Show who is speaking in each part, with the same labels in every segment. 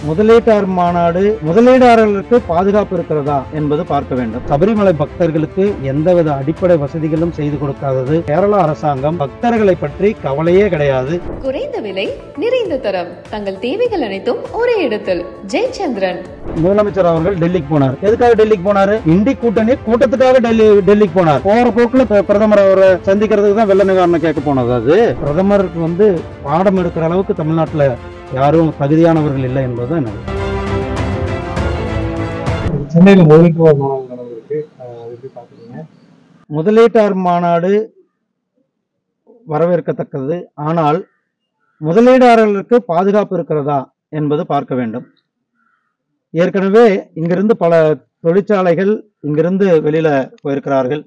Speaker 1: முதலீட்டாளர் மாநாடு முதலீட்டாளர்களுக்கு பாதுகாப்பு இருக்கிறதா என்பது பார்க்க வேண்டும் சபரிமலை பக்தர்களுக்கு எந்தவித அடிப்படை வசதிகளும் செய்து கொடுக்காதது கேரள அரசாங்கம் பக்தர்களை பற்றி கவலையே கிடையாது
Speaker 2: குறைந்த விலை நிறைந்த தரம் தங்கள் தேவைகள் அனைத்தும் ஒரே இடத்தில் ஜெயச்சந்திரன்
Speaker 1: முதலமைச்சர் அவர்கள் டெல்லிக்கு போனார் எதுக்காக டெல்லிக்கு போனாரு இண்டி கூட்டணி கூட்டத்துக்காக டெல்லி டெல்லிக்கு போனார் போற போக்குல பிர- பிரதமர் அவரை சந்திக்கிறதுக்கு தான் வெள்ள நிவாரணம் கேட்க போனது அது பிரதமருக்கு வந்து பாடம் எடுக்கிற அளவுக்கு தமிழ்நாட்டுல யாரும் தகுதியானவர்கள் இல்லை என்பதுதான் என்னது
Speaker 3: சென்னையில் முதலீட்டு மாநாடு நடந்திருக்கு அஹ் அது எப்படி பார்க்குறீங்க
Speaker 1: முதலீட்டாளர் மாநாடு வரவேற்கத்தக்கது ஆனால் முதலீட்டாளர்களுக்கு பாதுகாப்பு இருக்கிறதா என்பது பார்க்க வேண்டும் ஏற்கனவே இங்கிருந்து பல தொழிற்சாலைகள் இங்கிருந்து வெளியில போயிருக்கிறார்கள்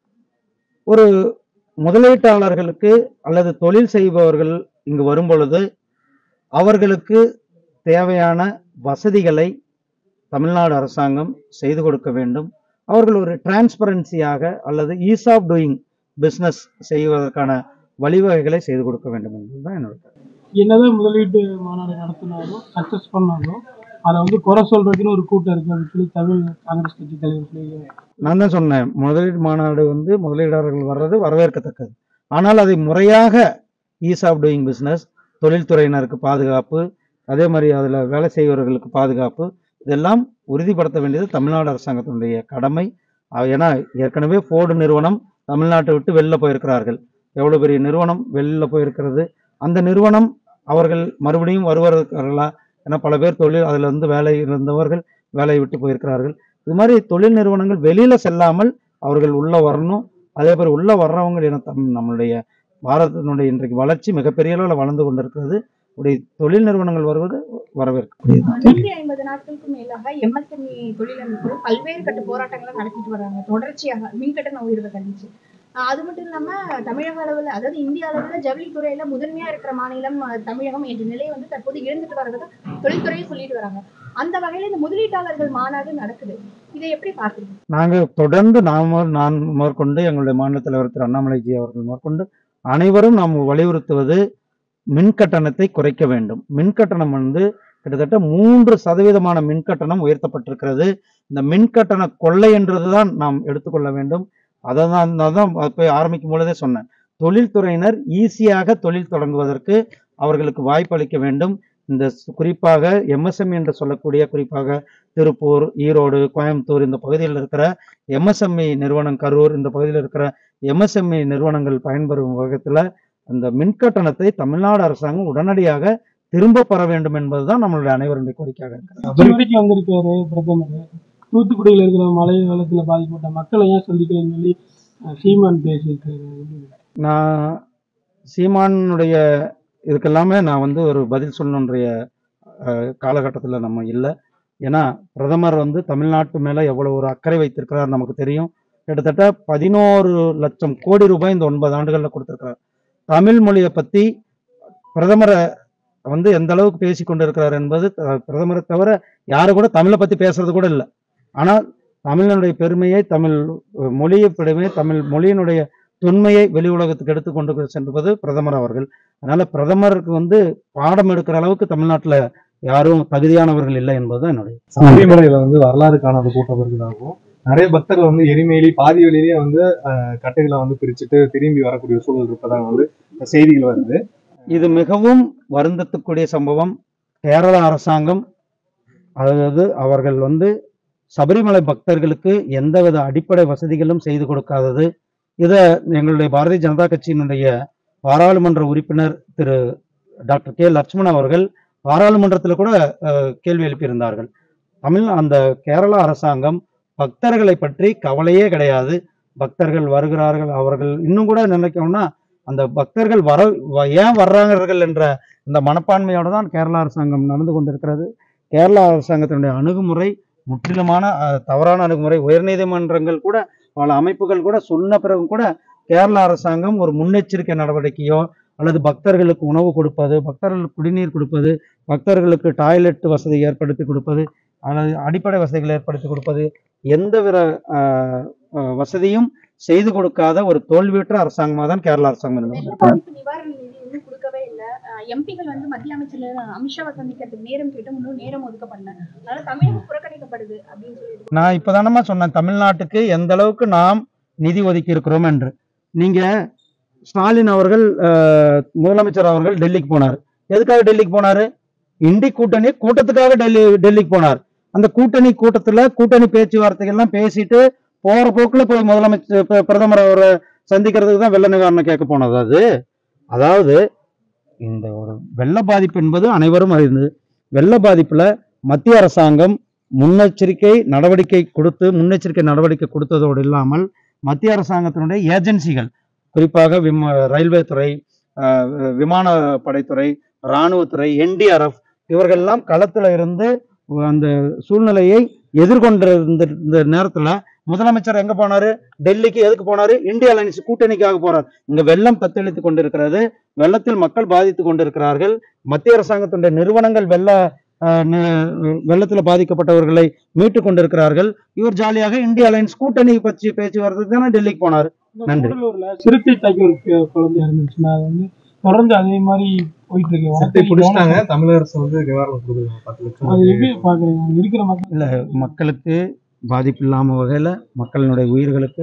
Speaker 1: ஒரு முதலீட்டாளர்களுக்கு அல்லது தொழில் செய்பவர்கள் இங்கு வரும் பொழுது அவர்களுக்கு தேவையான வசதிகளை தமிழ்நாடு அரசாங்கம் செய்து கொடுக்க வேண்டும் அவர்கள் ஒரு டிரான்ஸ்பரன்சியாக அல்லது ஈஸ் ஆஃப் டூயிங் பிஸ்னஸ் செய்வதற்கான வழிவகைகளை செய்து கொடுக்க வேண்டும் என்பதுதான் என்னோட கருத்து.
Speaker 3: என்னதான் முதலீட்டு மாநாடு நடத்தினாலும் சக்ஸஸ் பண்ணாலும் அதை வந்து குறை சொல்றதுக்குன்னு ஒரு கூட்டம் இருக்கு அப்படின்னு சொல்லி தமிழ் காங்கிரஸ் கட்சி தலைவர் சொல்லி
Speaker 1: நான் தான் சொன்னேன் முதலீடு மாநாடு வந்து முதலீட்டாளர்கள் வர்றது வரவேற்கத்தக்கது ஆனால் அதை முறையாக ஈஸ் ஆஃப் டூயிங் பிஸ்னஸ் தொழில்துறையினருக்கு பாதுகாப்பு அதே மாதிரி அதில் வேலை செய்பவர்களுக்கு பாதுகாப்பு இதெல்லாம் உறுதிப்படுத்த வேண்டியது தமிழ்நாடு அரசாங்கத்தினுடைய கடமை அஹ் ஏன்னா ஏற்கனவே ஃபோர்டு நிறுவனம் தமிழ்நாட்டை விட்டு வெளில போயிருக்கிறார்கள் எவ்வளோ பெரிய நிறுவனம் வெளில போயிருக்கிறது அந்த நிறுவனம் அவர்கள் மறுபடியும் வருவார்களா ஏன்னா பல பேர் தொழில் அதில் இருந்து வேலை இருந்தவர்கள் வேலையை விட்டு போயிருக்கிறார்கள் இது மாதிரி தொழில் நிறுவனங்கள் வெளியில செல்லாமல் அவர்கள் உள்ள வரணும் அதே மாதிரி உள்ள வர்றவங்க என தம் நம்மளுடைய பாரதத்தினுடைய இன்றைக்கு வளர்ச்சி மிகப்பெரிய அளவில் வளர்ந்து கொண்டிருக்கிறது உடைய தொழில் நிறுவனங்கள் வருவது வரவேற்கக்கூடியது
Speaker 4: நூற்றி ஐம்பது நாட்களுக்கும் மேலாக எம்எஸ்எம்இ தொழிலமைப்பு பல்வேறு கட்ட போராட்டங்களை நடத்திட்டு வராங்க தொடர்ச்சியாக மின்கட்டண உயர்வை கண்டிச்சு ஆஹ் அது மட்டும் இல்லாம தமிழக அளவுல அதாவது இந்திய அளவுல ஜவுளித்துறையில முதன்மையா இருக்கிற மாநிலம் ஆஹ் தமிழகம் என்ற நிலையை வந்து தற்போது இழந்துட்டு வர்றதை தொழில்துறையை சொல்லிட்டு வராங்க அந்த வகையில இந்த முதலீட்டாளர்கள் மாநாடு நடக்குது இதை எப்படி பாக்குறீங்க
Speaker 1: நாங்கள் தொடர்ந்து நாம நான் மேற்கொண்டு எங்களுடைய மாநில தலைவர் திரு அண்ணாமலைஜி அவர்கள் மேற்கொண்டு அனைவரும் நாம் வலியுறுத்துவது மின் கட்டணத்தை குறைக்க வேண்டும் மின் கட்டணம் வந்து கிட்டத்தட்ட மூன்று சதவீதமான மின் கட்டணம் உயர்த்தப்பட்டிருக்கிறது இந்த மின் கட்டண கொள்ளை என்றதுதான் நாம் எடுத்துக்கொள்ள வேண்டும் அதை தான் தான் போய் ஆரம்பிக்கும் பொழுதே சொன்னேன் தொழில்துறையினர் ஈஸியாக தொழில் தொடங்குவதற்கு அவர்களுக்கு வாய்ப்பு அளிக்க வேண்டும் இந்த சு- குறிப்பாக எம்எஸ்எம்இ என்று சொல்லக்கூடிய குறிப்பாக திருப்பூர் ஈரோடு கோயம்புத்தூர் இந்த பகுதியில் இருக்கிற எம்எஸ்எம்இ நிறுவனம் கரூர் இந்த பகுதியில் இருக்கிற எம்எஸ்எம்இ நிறுவனங்கள் பயன்பெறும் வகத்தில் அந்த மின்கட்டணத்தை தமிழ்நாடு அரசாங்கம் உடனடியாக திரும்ப பெற வேண்டும் என்பதுதான் நம்மளுடைய அனைவருடைய கோரிக்கையாக இருக்கிறது
Speaker 3: அது வரைக்கும் வந்திருக்காரு பிரதமர் தூத்துக்குடியில் இருக்கிற மழை வெள்ளத்துல பாதிக்கப்பட்ட மக்களை ஏன் சந்திக்கலன்னு சொல்லி அஹ், சீமான் பேசியிருக்காரு
Speaker 1: நான் சீமானுடைய இதுக்கெல்லாமே நான் வந்து ஒரு பதில் சொல்லணுன்றைய காலகட்டத்தில் நம்ம இல்லை ஏன்னா பிரதமர் வந்து தமிழ்நாட்டு மேலே எவ்வளோ ஒரு அக்கறை வைத்திருக்கிறார் நமக்கு தெரியும் கிட்டத்தட்ட பதினோரு லட்சம் கோடி ரூபாய் இந்த ஒன்பது ஆண்டுகளில் கொடுத்திருக்கிறார் தமிழ் மொழியை பற்றி பிரதமரை வந்து எந்த அளவுக்கு பேசி கொண்டிருக்கிறார் என்பது அஹ், பிரதமரை தவிர யாரும் கூட தமிழை பற்றி பேசுறது கூட இல்லை ஆனால் தமிழனுடைய பெருமையை தமிழ் அஹ், மொழியை பெருமையை தமிழ் மொழியினுடைய தொன்மையை வெளி உலகத்துக்கு எடுத்து கொண்டு சென்றது பிரதமர் அவர்கள் அதனால பிரதமருக்கு வந்து பாடம் எடுக்கிற அளவுக்கு தமிழ்நாட்டுல யாரும் தகுதியானவர்கள் இல்லை என்பதுதான் என்னுடைய
Speaker 5: சபரிமலையில வந்து வரலாறு காணாத கூட்டம் இருக்கிறதாகவும் நிறைய பக்தர்கள் வந்து எரிமேலி பாதி வழியிலேயே வந்து அஹ், கட்டைகளை வந்து பிரிச்சுட்டு திரும்பி வரக்கூடிய சூழல் இருப்பதாக வந்து செய்திகள் வருது
Speaker 1: இது மிகவும் வருந்தத்துக்குரிய சம்பவம் கேரள அரசாங்கம் அதாவது அவர்கள் வந்து சபரிமலை பக்தர்களுக்கு எந்தவித அடிப்படை வசதிகளும் செய்து கொடுக்காதது இதை எங்களுடைய பாரதிய ஜனதா கட்சியினுடைய பாராளுமன்ற உறுப்பினர் திரு டாக்டர் கே லட்சுமணன் அவர்கள் பாராளுமன்றத்தில் கூட அஹ், கேள்வி எழுப்பியிருந்தார்கள் தமிழ் அந்த கேரள அரசாங்கம் பக்தர்களை பற்றி கவலையே கிடையாது பக்தர்கள் வருகிறார்கள் அவர்கள் இன்னும் கூட நினைக்கணும்னா அந்த பக்தர்கள் வர வ- ஏன் வர்றார்கள் என்ற இந்த மனப்பான்மையோடு தான் கேரள அரசாங்கம் நடந்து கொண்டிருக்கிறது கேரள அரசாங்கத்தினுடைய அணுகுமுறை முற்றிலுமான அஹ், தவறான அணுகுமுறை உயர்நீதிமன்றங்கள் கூட பல அமைப்புகள் கூட சொன்ன பிறகு கூட கேரள அரசாங்கம் ஒரு முன்னெச்சரிக்கை நடவடிக்கையோ அல்லது பக்தர்களுக்கு உணவு கொடுப்பது பக்தர்களுக்கு குடிநீர் கொடுப்பது பக்தர்களுக்கு டாய்லெட் வசதி ஏற்படுத்தி கொடுப்பது அல்லது அடிப்படை வசதிகள் ஏற்படுத்தி கொடுப்பது எந்தவித ஆஹ், ஆஹ், வசதியும் செய்து கொடுக்காத ஒரு தோல்வியுற்ற அரசாங்கமாக தான் கேரள அரசாங்கம் இருந்து
Speaker 4: வெள்ள
Speaker 1: கொண்டிருக்கிறது.
Speaker 4: பாதிப்பு நிவாரண நிதி இன்னும் கொடுக்கவே இல்லை எம்பிகள் வந்து மத்திய அமைச்சர் அமித்ஷாவை சந்திக்கிறதுக்கு நேரம் கேட்டு இன்னும் நேரம் ஒதுக்கப்படல அதனால தமிழகம் புறக்கணிக்கப்படுது அப்படின்னு சொல்லி
Speaker 1: நான் இப்பதானமா சொன்னேன் தமிழ்நாட்டுக்கு எந்த அளவுக்கு நாம் நிதி ஒதுக்கி இருக்கிறோம் என்று நீங்க ஸ்டாலின் அவர்கள் அஹ், முதலமைச்சர் அவர்கள் டெல்லிக்கு போனார் எதுக்காக டெல்லிக்கு போனாரு இண்டி கூட்டணி கூட்டத்துக்காக டெல்லி டெல்லிக்கு போனார் அந்த கூட்டணி கூட்டத்துல கூட்டணி பேச்சுவார்த்தைகள்லாம் பேசிட்டு போற போக்குல போய் முதலமைச்சர் பி- பிரதமர் அவரை சந்திக்கிறதுக்கு தான் வெள்ள நிவாரணம் கேட்க போனது அது அதாவது இந்த ஒரு வெள்ள பாதிப்பு என்பது அனைவரும் அறிந்தது வெள்ள பாதிப்புல மத்திய அரசாங்கம் முன்னெச்சரிக்கை நடவடிக்கை கொடுத்து முன்னெச்சரிக்கை நடவடிக்கை கொடுத்ததோடு இல்லாமல் மத்திய அரசாங்கத்தினுடைய ஏஜென்சிகள் குறிப்பாக விம ரயில்வே துறை ஆஹ் வி- விமானப்படைத்துறை இராணுவத்துறை என்டிஆர்எஃப் இவர்கள்லாம் களத்துல இருந்து அந்த சூழ்நிலையை எதிர்கொண்டிருந்த இந்த நேரத்துல முதலமைச்சர் எங்க போனாரு டெல்லிக்கு எதுக்கு போனாரு இந்திய அலைன்ஸ் கூட்டணிக்காக போறார் இங்க வெள்ளம் தத்தளித்து கொண்டிருக்கிறது வெள்ளத்தில் மக்கள் பாதித்து கொண்டிருக்கிறார்கள் மத்திய அரசாங்கத்தினுடைய நிறுவனங்கள் வெள்ள ஆஹ் நி- வெள்ளத்துல பாதிக்கப்பட்டவர்களை மீட்டு கொண்டிருக்கிறார்கள் இவர் ஜாலியாக இந்திய அலைன்ஸ் கூட்டணி பற்றி பேச்சுவார்த்தைக்கு தானே டெல்லிக்கு போனார் நன்றி.
Speaker 3: கூடலூர்ல சிறுத்தை தாக்கி ஒரு கு- குழந்தை இருந்துச்சுன்னா அது வந்து தொடர்ந்து அதே மாதிரி போயிட்டு இருக்கு
Speaker 5: சட்டை
Speaker 3: வனத்துறை
Speaker 5: பிடிச்சிட்டாங்க தமிழக அரசு வந்து நிவாரணம் கொடுக்குறாங்க பத்து லட்சம்
Speaker 3: அது எப்படி பாக்குறீங்க அங்க இருக்கிற மக்கள்
Speaker 1: இல்ல மக்களுக்கு பாதிப்பு இல்லாம வகையில மக்களினுடைய உயிர்களுக்கு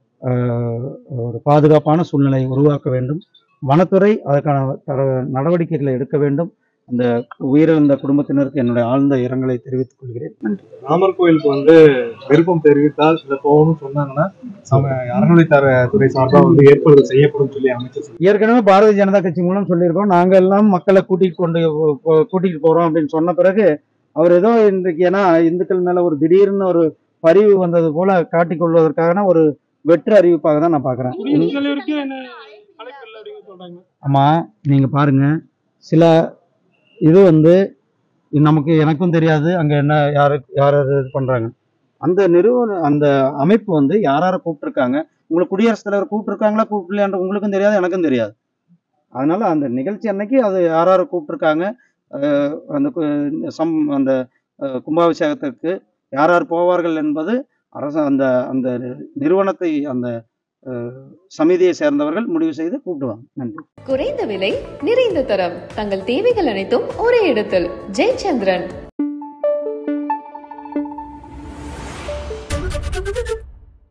Speaker 1: ஆஹ், ஒரு பாதுகாப்பான சூழ்நிலையை உருவாக்க வேண்டும் வனத்துறை அதற்கான தர- நடவடிக்கைகளை எடுக்க வேண்டும் அந்த உயிரிழந்த குடும்பத்தினருக்கு என்னுடைய ஆழ்ந்த இரங்கலை தெரிவித்துக் கொள்கிறேன்
Speaker 5: ராமர் கோயிலுக்கு வந்து விருப்பம் தெரிவித்தால் இதை போகணும்னு சொன்னாங்கன்னா சம- அறநிலையத்தர துறை சார்பா வந்து ஏற்பாடு செய்யப்படும் சொல்லி அமைச்சர் சொன்னார்.
Speaker 1: ஏற்கனவே பாரதிய ஜனதா கட்சி மூலம் சொல்லியிருக்கோம் நாங்க எல்லாம் மக்களை கூட்டிட்டு கொண்டு போ- போ- கூட்டிட்டு போறோம் அப்படின்னு சொன்ன பிறகு அவர் ஏதோ இன்றைக்கு ஏன்னா இந்துக்கள் மேல ஒரு திடீர்னு ஒரு பரிவு வந்தது போல காட்டிக் கொள்வதற்கான ஒரு வெற்று அறிவிப்பாக தான் நான் பாக்குறேன்
Speaker 3: குடியரசுத் தலைவருக்கு என்ன அழைக்கல அப்படின்னு சொல்றாங்க
Speaker 1: ஆமா நீங்க பாருங்க சில இது வந்து நமக்கு எனக்கும் தெரியாது அங்க என்ன யாரு யார் யார் இது பண்றாங்க அந்த நிறுவன அந்த அமைப்பு வந்து யார் யாரை கூப்பிட்டுருக்காங்க உங்களுக்கு குடியரசுத் தலைவர் கூப்பிட்டுருக்காங்களா கூப்பிடலையான்ற உங்களுக்கும் தெரியாது எனக்கும் தெரியாது அதனால அந்த நிகழ்ச்சி அன்னைக்கு அது யார் யாரை கூப்பிட்டுருக்காங்க அஹ் அந்த கு- சம் அந்த அஹ் கும்பாபிஷேகத்திற்கு யார் யார் போவார்கள் என்பது அரசு அந்த அந்த நிறுவனத்தை அந்த அஹ், சமிதியை சேர்ந்தவர்கள் முடிவு செய்து கூப்பிடுவாங்க நன்றி
Speaker 2: குறைந்த விலை நிறைந்த தரம் தங்கள் தேவைகள் அனைத்தும் ஒரே இடத்தில் ஜெயச்சந்திரன்